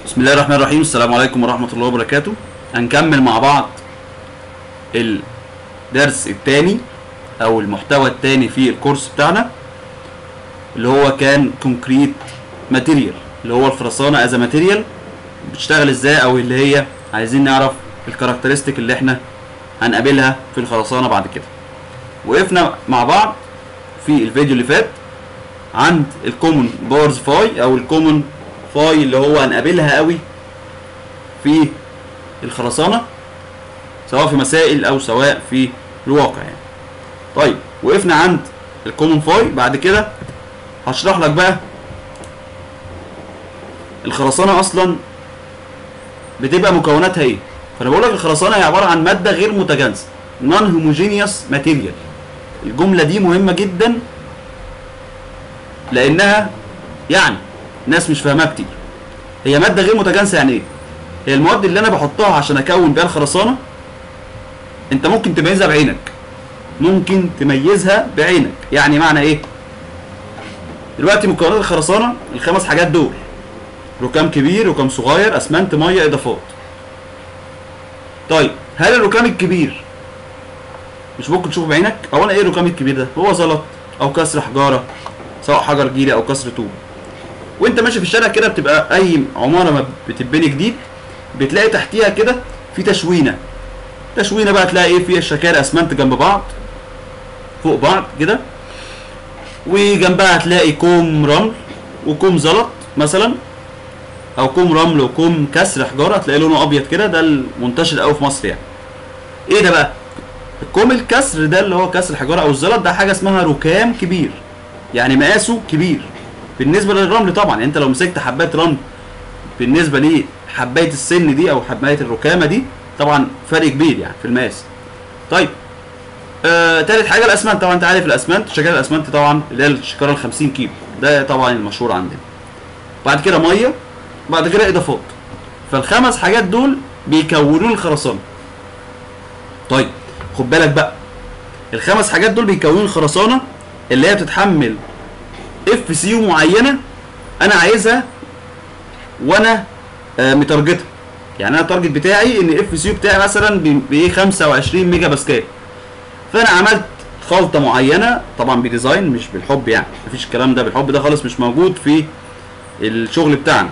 بسم الله الرحمن الرحيم السلام عليكم ورحمة الله وبركاته هنكمل مع بعض الدرس الثاني او المحتوى الثاني في الكورس بتاعنا اللي هو كان كونكريت ماتيريال اللي هو الخرسانة از ماتيريال بتشتغل ازاي او اللي هي عايزين نعرف الكاركترستيك اللي احنا هنقابلها في الخرسانة بعد كده وقفنا مع بعض في الفيديو اللي فات عند الكومن بارز فاي او الكومن فاي اللي هو هنقابلها قوي في الخرسانة سواء في مسائل او سواء في الواقع يعني طيب وقفنا عند الكومن فاي بعد كده هشرح لك بقى الخرسانة اصلا بتبقى مكوناتها ايه فانا بقول لك الخرسانة هي عبارة عن مادة غير متجانسة نون هوموجينيوس ماتيريال الجملة دي مهمة جدا لانها يعني ناس مش فاهمها كتير هي ماده غير متجانسه يعني ايه هي المواد اللي انا بحطها عشان اكون بيها الخرسانه انت ممكن تميزها بعينك ممكن تميزها بعينك يعني معنى ايه دلوقتي مكونات الخرسانه الخمس حاجات دول ركام كبير ركام صغير اسمنت ميه اضافات طيب هل الركام الكبير مش ممكن تشوفه بعينك اولا ايه الركام الكبير ده هو زلط او كسر حجاره سواء حجر جيري او كسر طوب وانت ماشي في الشارع كده بتبقى اي عماره ما بتتبني جديد بتلاقي تحتيها كده في تشوينه تشوينه بقى تلاقي ايه في شكاير اسمنت جنب بعض فوق بعض كده وجنبها هتلاقي كوم رمل وكوم زلط مثلا او كوم رمل وكوم كسر حجاره هتلاقي لونه ابيض كده ده المنتشر قوي في مصر يعني ايه ده بقى الكوم الكسر ده اللي هو كسر الحجاره او الزلط ده حاجه اسمها ركام كبير يعني مقاسه كبير بالنسبه للرمل طبعا يعني انت لو مسكت حبايه رمل بالنسبه لحبايه السن دي او حبايه الركامه دي طبعا فرق كبير يعني في المقاس طيب آه تالت حاجه الاسمنت طبعا انت عارف الاسمنت شكل الاسمنت طبعا اللي هي الشكاره ال 50 كيلو ده طبعا المشهور عندنا بعد كده ميه بعد كده اضافات فالخمس حاجات دول بيكونوا الخرسانه طيب خد بالك بقى الخمس حاجات دول بيكونوا الخرسانه اللي هي بتتحمل اف سي يو معينه انا عايزها وانا آه متارجتها يعني انا التارجت بتاعي ان اف سي يو بتاعي مثلا ب 25 ميجا باسكال فانا عملت خلطه معينه طبعا بديزاين مش بالحب يعني مفيش الكلام ده بالحب ده خالص مش موجود في الشغل بتاعنا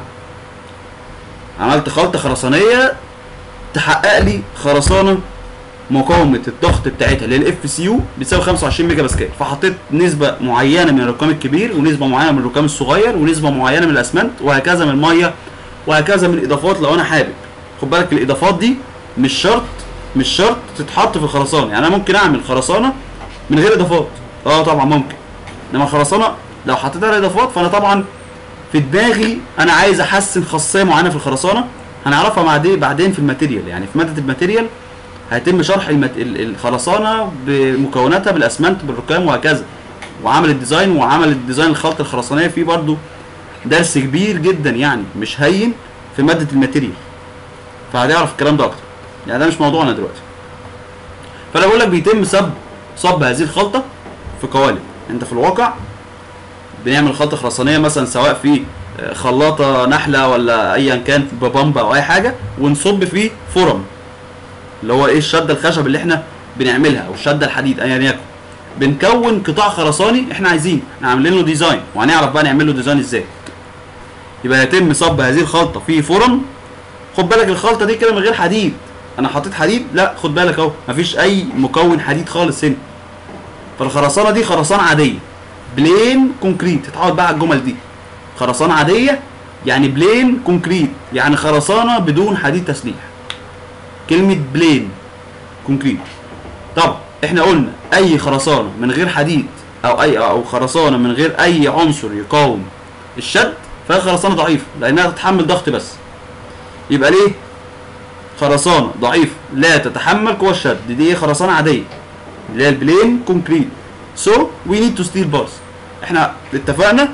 عملت خلطه خرسانيه تحقق لي خرسانه مقاومه الضغط بتاعتها اللي هي الاف سي يو بتساوي 25 ميجا باسكال فحطيت نسبه معينه من الركام الكبير ونسبه معينه من الركام الصغير ونسبه معينه من الاسمنت وهكذا من الميه وهكذا من الاضافات لو انا حابب خد بالك الاضافات دي مش شرط مش شرط تتحط في الخرسانه يعني انا ممكن اعمل خرسانه من غير اضافات اه طبعا ممكن انما الخرسانه لو حطيت عليها اضافات فانا طبعا في دماغي انا عايز احسن خاصيه معينه في الخرسانه هنعرفها بعدين بعدين في الماتيريال يعني في ماده الماتيريال هيتم شرح المت... الخرسانه بمكوناتها بالاسمنت بالركام وهكذا وعمل الديزاين وعمل الديزاين الخلطه الخرسانيه فيه برضو درس كبير جدا يعني مش هين في ماده الماتيريال فهتعرف الكلام ده اكتر يعني ده مش موضوعنا دلوقتي فانا بقول لك بيتم صب صب هذه الخلطه في قوالب انت في الواقع بنعمل خلطه خرسانيه مثلا سواء في خلاطه نحله ولا ايا كان ببامبا او اي حاجه ونصب فيه فرم اللي هو ايه الشده الخشب اللي احنا بنعملها او الشده الحديد ايا يكن بنكون قطاع خرساني احنا عايزين احنا عاملين له ديزاين وهنعرف بقى نعمل له ديزاين ازاي يبقى يتم صب هذه الخلطه في فرن خد بالك الخلطه دي كده من غير حديد انا حطيت حديد لا خد بالك اهو مفيش اي مكون حديد خالص هنا فالخرسانه دي خرسانه عاديه بلين كونكريت اتعود بقى على الجمل دي خرسانه عاديه يعني بلين كونكريت يعني خرسانه بدون حديد تسليح كلمة بلين كونكريت طب احنا قلنا اي خرسانة من غير حديد او اي او خرسانة من غير اي عنصر يقاوم الشد فهي خرسانة ضعيفة لانها تتحمل ضغط بس يبقى ليه خرسانة ضعيفة لا تتحمل قوى الشد دي ايه خرسانة عادية اللي هي البلين كونكريت سو وي نيد تو ستيل بارز احنا اتفقنا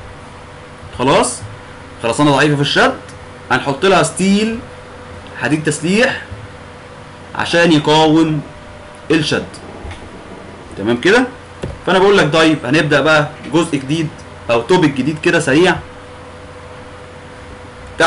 خلاص خرسانة ضعيفة في الشد هنحط لها ستيل حديد تسليح عشان يقاوم الشد تمام كده فانا بقول لك طيب هنبدا بقى جزء جديد او توبيك جديد كده سريع تحت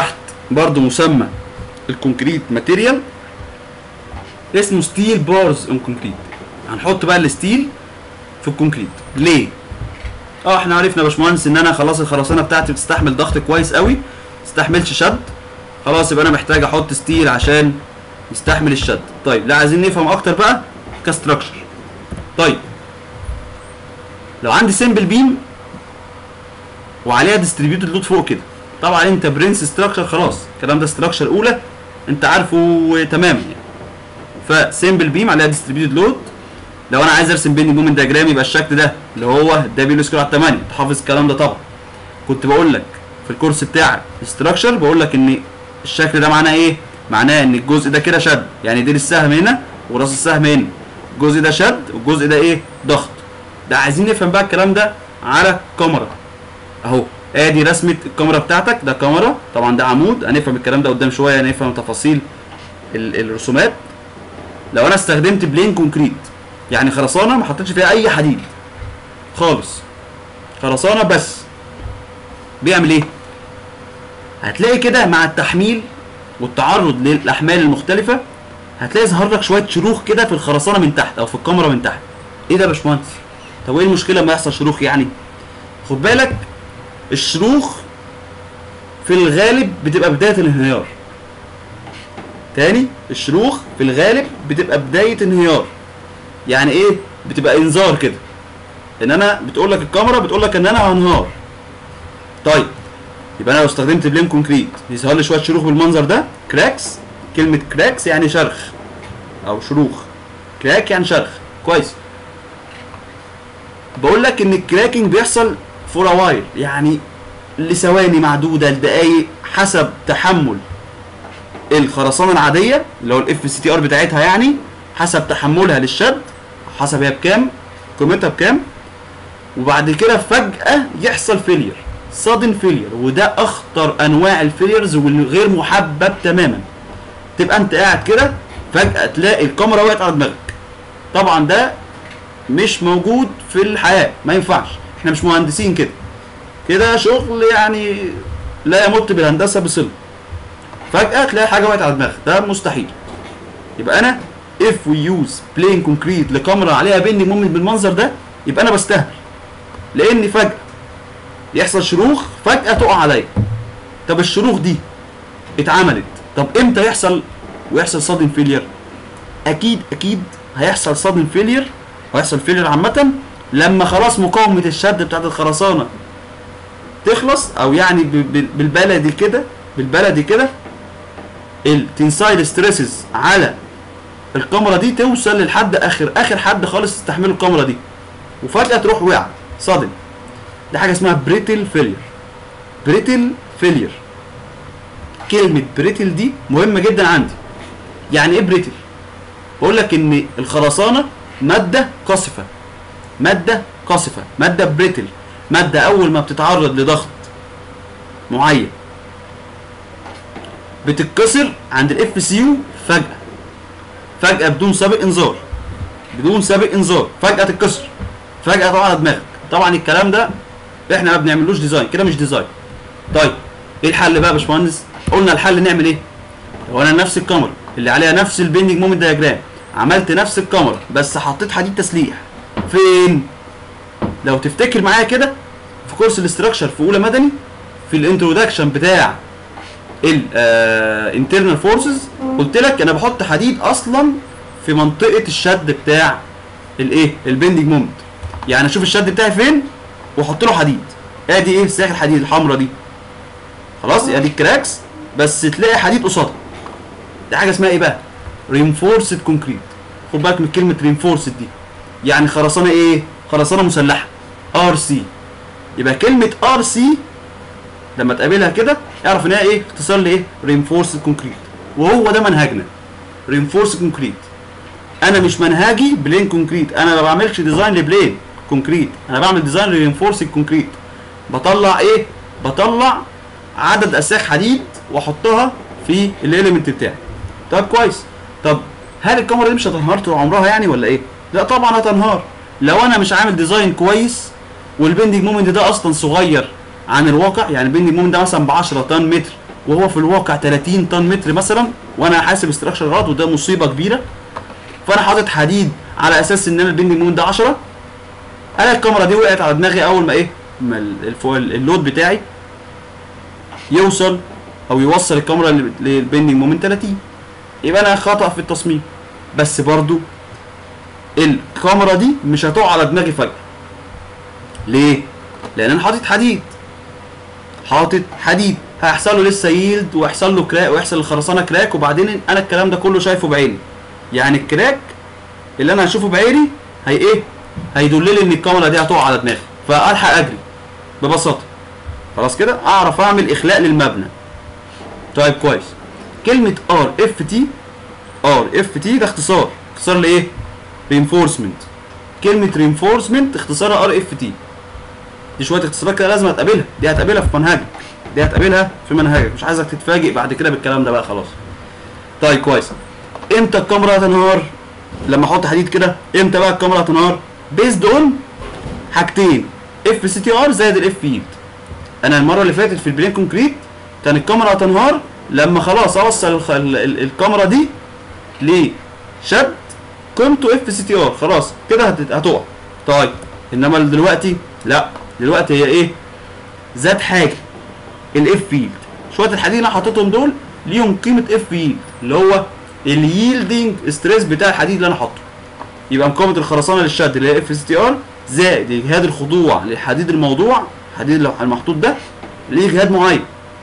برضو مسمى الكونكريت ماتيريال اسمه ستيل بارز ان كونكريت هنحط بقى الستيل في الكونكريت ليه اه احنا عرفنا يا باشمهندس ان انا خلاص الخرسانه بتاعتي بتستحمل ضغط كويس قوي تستحملش شد خلاص يبقى انا محتاج احط ستيل عشان يستحمل الشد طيب لا عايزين نفهم اكتر بقى كستراكشر طيب لو عندي سمبل بيم وعليها ديستريبيوتد لود فوق كده طبعا انت برنس ستراكشر خلاص الكلام ده ستراكشر اولى انت عارفه تماما يعني فسمبل بيم عليها ديستريبيوتد لود لو انا عايز ارسم بيني مومنت دياجرام يبقى الشكل ده اللي هو ده بيلو سكوير على 8 تحافظ الكلام ده طبعا كنت بقول لك في الكورس بتاع ستراكشر بقول لك ان الشكل ده معناه ايه معناه ان الجزء ده كده شد يعني ديل السهم هنا وراس السهم هنا الجزء ده شد والجزء ده ايه ضغط ده عايزين نفهم بقى الكلام ده على كاميرا اهو ادي رسمه الكاميرا بتاعتك ده كاميرا طبعا ده عمود هنفهم الكلام ده قدام شويه هنفهم تفاصيل ال- الرسومات لو انا استخدمت بلين كونكريت يعني خرسانه ما حطيتش فيها اي حديد خالص خرسانه بس بيعمل ايه هتلاقي كده مع التحميل والتعرض للاحمال المختلفه هتلاقي ظهر لك شويه شروخ كده في الخرسانه من تحت او في الكاميرا من تحت ايه ده يا باشمهندس طب ايه المشكله لما يحصل شروخ يعني خد بالك الشروخ في الغالب بتبقى بدايه الانهيار تاني الشروخ في الغالب بتبقى بدايه انهيار يعني ايه بتبقى انذار كده ان انا بتقول لك الكاميرا بتقول لك ان انا هنهار طيب يبقى انا لو استخدمت بلين كونكريت يظهر لي شويه شروخ بالمنظر ده كراكس كلمه كراكس يعني شرخ او شروخ كراك يعني شرخ كويس بقول لك ان الكراكنج بيحصل فور وايل يعني لثواني معدوده لدقايق حسب تحمل الخرسانه العاديه اللي هو الاف سي تي ار بتاعتها يعني حسب تحملها للشد حسب هي بكام قيمتها بكام وبعد كده فجاه يحصل فيلير سادن فيلير وده اخطر انواع الفيليرز والغير محبب تماما تبقى انت قاعد كده فجاه تلاقي الكاميرا وقعت على دماغك طبعا ده مش موجود في الحياه ما ينفعش احنا مش مهندسين كده كده شغل يعني لا يمت بالهندسه بصله فجاه تلاقي حاجه وقعت على دماغك ده مستحيل يبقى انا if we use plain concrete لكاميرا عليها بيني مومنت بالمنظر ده يبقى انا بستهبل لان فجاه يحصل شروخ فجاه تقع عليا طب الشروخ دي اتعملت طب امتى يحصل ويحصل صادم فيلير اكيد اكيد هيحصل صادم فيلير وهيحصل فيلير عامه لما خلاص مقاومه الشد بتاعت الخرسانه تخلص او يعني ب- ب- بالبلدي كده بالبلدي كده التنسايل ستريسز على الكاميرا دي توصل للحد اخر اخر حد خالص تستحمله الكاميرا دي وفجاه تروح وقع صادم دي حاجه اسمها بريتل فيلير بريتل فيلير كلمه بريتل دي مهمه جدا عندي يعني ايه بريتل بقول لك ان الخرسانه ماده قصفه ماده قصفه ماده بريتل ماده اول ما بتتعرض لضغط معين بتتكسر عند الاف سي يو فجاه فجاه بدون سابق انذار بدون سابق انذار فجاه تتكسر فجاه تقع على دماغك طبعا الكلام ده احنا ما بنعملوش ديزاين كده مش ديزاين طيب ايه الحل بقى يا باشمهندس قلنا الحل نعمل ايه لو انا نفس الكاميرا اللي عليها نفس البيندنج مومنت دياجرام عملت نفس الكاميرا بس حطيت حديد تسليح فين لو تفتكر معايا كده في كورس الاستراكشر في اولى مدني في الانترودكشن بتاع الانترنال فورسز قلت لك انا بحط حديد اصلا في منطقه الشد بتاع الايه البندنج مومنت يعني اشوف الشد بتاعي فين واحط له حديد ادي ايه ساخ الحديد الحمراء دي خلاص ادي الكراكس بس تلاقي حديد قصادها دي حاجه اسمها ايه بقى رينفورسد كونكريت خد بالك من كلمه رينفورسد دي يعني خرسانه ايه خرسانه مسلحه ار سي يبقى كلمه ار سي لما تقابلها كده اعرف ان هي ايه اختصار لايه رينفورسد كونكريت وهو ده منهجنا رينفورسد كونكريت انا مش منهجي بلين كونكريت انا ما بعملش ديزاين لبلين كونكريت انا بعمل ديزاين لرينفورسد كونكريت بطلع ايه بطلع عدد اساخ حديد واحطها في الاليمنت بتاعي طب كويس طب هل الكاميرا دي مش هتنهار طول عمرها يعني ولا ايه لا طبعا هتنهار لو انا مش عامل ديزاين كويس والبندنج مومنت ده اصلا صغير عن الواقع يعني البندنج مومنت ده مثلا ب 10 طن متر وهو في الواقع 30 طن متر مثلا وانا حاسب استراكشر غلط وده مصيبه كبيره فانا حاطط حديد على اساس ان انا البندنج مومنت ده 10 انا الكاميرا دي وقعت على دماغي اول ما ايه ما ال- الفو- اللود بتاعي يوصل او يوصل الكاميرا لل- للبندنج مومنت 30 يبقى انا خطأ في التصميم بس برضو الكاميرا دي مش هتقع على دماغي فجأة ليه؟ لأن أنا حاطط حديد حاطط حديد هيحصل له لسه ييلد ويحصل له كراك ويحصل الخرسانة كراك وبعدين أنا الكلام ده كله شايفه بعيني يعني الكراك اللي أنا هشوفه بعيني هي إيه؟ هيدللي إن الكاميرا دي هتقع على دماغي فألحق أجري ببساطة خلاص كده أعرف أعمل إخلاء للمبنى طيب كويس كلمة ار اف تي ار اف تي ده اختصار اختصار لايه؟ رينفورسمنت كلمة رينفورسمنت اختصارها ار اف تي دي شوية اختصارات كده لازم هتقابلها دي هتقابلها في منهجك دي هتقابلها في منهجك مش عايزك تتفاجئ بعد كده بالكلام ده بقى خلاص طيب كويس امتى الكاميرا هتنهار؟ لما احط حديد كده امتى بقى الكاميرا هتنهار؟ بيزد اون حاجتين اف سي تي ار زائد الاف فيلد انا المره اللي فاتت في البلين كونكريت كان الكاميرا هتنهار لما خلاص اوصل الخ- ال- ال- الكاميرا دي لشد قيمته اف سي تي ار خلاص كده هت- هتقع طيب انما دلوقتي لا دلوقتي هي ايه زاد حاجه الاف فيلد شويه الحديد اللي انا حاططهم دول ليهم قيمه اف فيلد اللي هو الييلدنج ستريس بتاع الحديد اللي انا حاطه يبقى مقاومه الخرسانه للشد اللي هي اف سي تي ار زائد اجهاد الخضوع للحديد الموضوع الحديد اللي المحطوط ده ليه اجهاد معين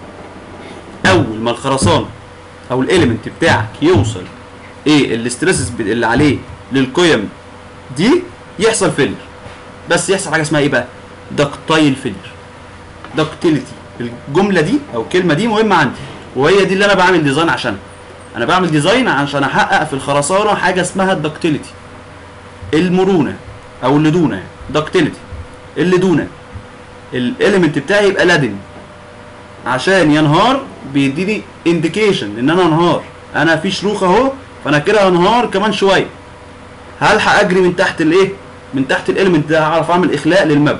اول ما الخرسانه او الاليمنت بتاعك يوصل ايه الاستريسز اللي عليه للقيم دي يحصل فيلر بس يحصل حاجه اسمها ايه بقى دكتايل فيلر دكتيليتي الجمله دي او الكلمه دي مهمه عندي وهي دي اللي انا بعمل ديزاين عشانها انا بعمل ديزاين عشان احقق في الخرسانه حاجه اسمها الدكتيليتي المرونه او اللدونه يعني دكتيليتي اللدونه الاليمنت بتاعي يبقى لدن عشان ينهار بيديني انديكيشن ان انا انهار انا في شروخ اهو فانا كده هنهار كمان شويه هلحق اجري من تحت الايه من تحت الاليمنت ده هعرف اعمل اخلاء للمبنى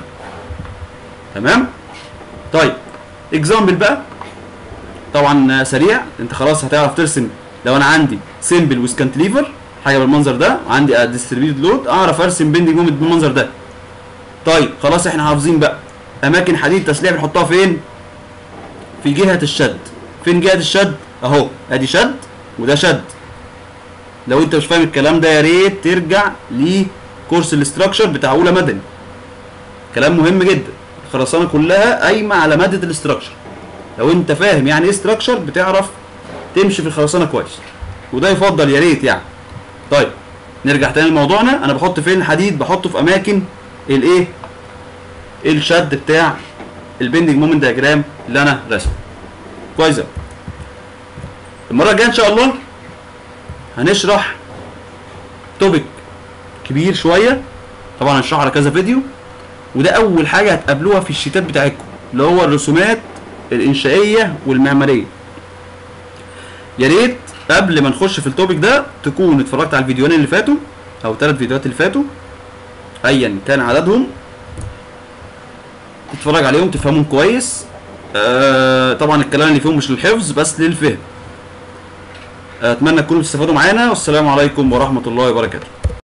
تمام طيب اكزامبل بقى طبعا سريع انت خلاص هتعرف ترسم لو انا عندي سيمبل وسكانتليفر حاجه بالمنظر ده وعندي ديستريبيوتد لود اعرف ارسم بيندنج مومنت بالمنظر ده طيب خلاص احنا حافظين بقى اماكن حديد تسليح بنحطها فين في جهه الشد فين جهه الشد اهو ادي شد وده شد لو انت مش فاهم الكلام ده يا ريت ترجع لكورس الاستراكشر بتاع اولى مدني كلام مهم جدا الخرسانه كلها قايمه على ماده الاستراكشر لو انت فاهم يعني ايه استراكشر بتعرف تمشي في الخرسانه كويس وده يفضل يا ريت يعني طيب نرجع تاني لموضوعنا انا بحط فين الحديد بحطه في اماكن الايه الشد بتاع البندنج مومنت دياجرام اللي انا رسمه كويس أوي. المره الجايه ان شاء الله هنشرح توبيك كبير شويه طبعا هنشرحه على كذا فيديو وده اول حاجه هتقابلوها في الشيتات بتاعتكم اللي هو الرسومات الانشائيه والمعماريه يا ريت قبل ما نخش في التوبيك ده تكون اتفرجت على الفيديوهين اللي فاتوا او ثلاث فيديوهات اللي فاتوا ايا كان عددهم تتفرج عليهم تفهمهم كويس آه طبعا الكلام اللي فيهم مش للحفظ بس للفهم اتمنى تكونوا تستفادوا معانا والسلام عليكم ورحمه الله وبركاته